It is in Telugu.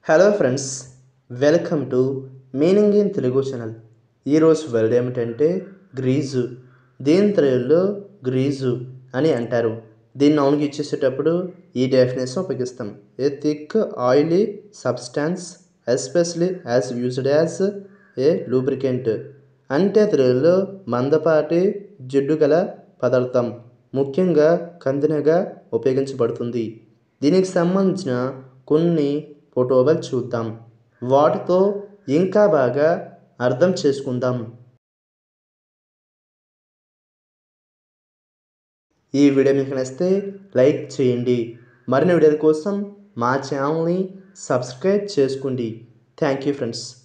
hello friends welcome to meaning in Telugu channel ఈరోజు వర్డ్ ఏమిటంటే గ్రీజు దీని తెలుగులో గ్రీజు అని అంటారు దీన్ని అవునుకి ఇచ్చేసేటప్పుడు ఈ డెఫినేషన్ ఉపయోగిస్తాం a thick oily substance especially as used as a lubricant అంటే తెలుగులో మందపాటి జిడ్డు గల పదార్థం ముఖ్యంగా కందినగా ఉపయోగించబడుతుంది దీనికి సంబంధించిన కొన్ని ఫోటోలు చూద్దాం వాటితో ఇంకా బాగా అర్థం చేసుకుందాం ఈ వీడియో మీకు నచ్చితే లైక్ చేయండి మరిన్ని వీడియోల కోసం మా ఛానల్ని సబ్స్క్రైబ్ చేసుకోండి థ్యాంక్ యూ ఫ్రెండ్స్